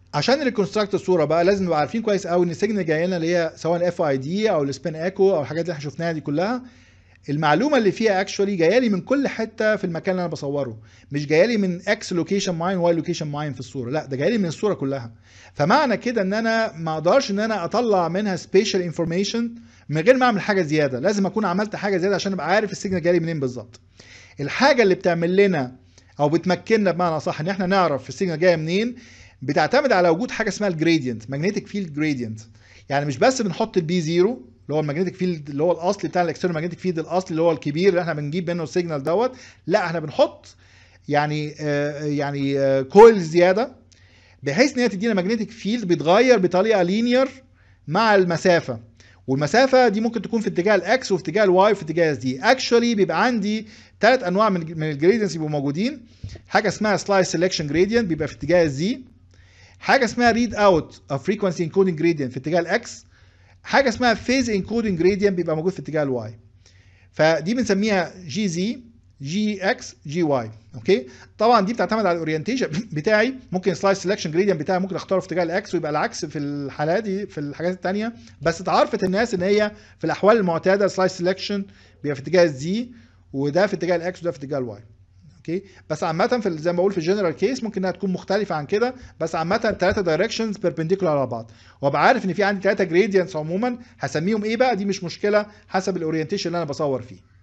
عشان ريكونستراكت الصوره بقى لازم نبقى عارفين كويس قوي ان السيجنال جايه لنا اللي هي سواء الاف اي دي او السبين ايكو او الحاجات اللي احنا شفناها دي كلها المعلومه اللي فيها اكشولي جايه لي من كل حته في المكان اللي انا بصوره مش جايه لي من اكس لوكيشن معين واي لوكيشن معين في الصوره لا ده جايه لي من الصوره كلها فمعنى كده ان انا ما اقدرش ان انا اطلع منها سبيشال انفورميشن من غير ما اعمل حاجه زياده لازم اكون عملت حاجه زياده عشان ابقى عارف السيجنال جاي لي منين بالظبط الحاجه اللي بتعمل لنا او بتمكننا بمعنى صح ان احنا نعرف السيجنال جايه منين بتعتمد على وجود حاجه اسمها الجريدينت ماجنتيك فيلد جريدينت يعني مش بس بنحط البي زيرو اللي هو الماجنتيك فيلد اللي هو الاصلي بتاع الاكسترنال ماجنتيك فيلد الاصلي اللي هو الكبير اللي احنا بنجيب منه السيجنال دوت لا احنا بنحط يعني آه يعني آه كويل زياده بحيث ان هي تدينا ماجنتيك فيلد بيتغير بطريقه لينير مع المسافه والمسافه دي ممكن تكون في اتجاه الاكس وفي اتجاه الواي وفي اتجاه دي اكشولي بيبقى عندي ثلاث انواع من من الجريدينتس بيبقوا موجودين حاجه اسمها سلايس سelection جريدينت بيبقى في اتجاه الزي حاجه اسمها ريد اوت اوف فريكوانسي انكودنج جريدينت في اتجاه الاكس حاجه اسمها فيز انكودنج جريدينت بيبقى موجود في اتجاه الواي فدي بنسميها جي زي جي اكس جي واي اوكي طبعا دي بتعتمد على الاورينتيشن بتاعي ممكن سلايس سelection جريدينت بتاعي ممكن اختاره في اتجاه الاكس ويبقى العكس في الحالات دي في الحاجات الثانيه بس اتعرفت الناس ان هي في الاحوال المعتاده سلايس سelection بيبقى في اتجاه الزي وده في اتجاه الاكس وده في اتجاه الواي اوكي بس عامه في زي ما بقول في الجنرال كيس ممكن انها تكون مختلفه عن كده بس عامه ثلاثه دايركشنز بيربنديكولار على بعض وابقى عارف ان في عندي ثلاثه جريدينتس عموما هسميهم ايه بقى دي مش مشكله حسب الاورينتيشن اللي انا بصور فيه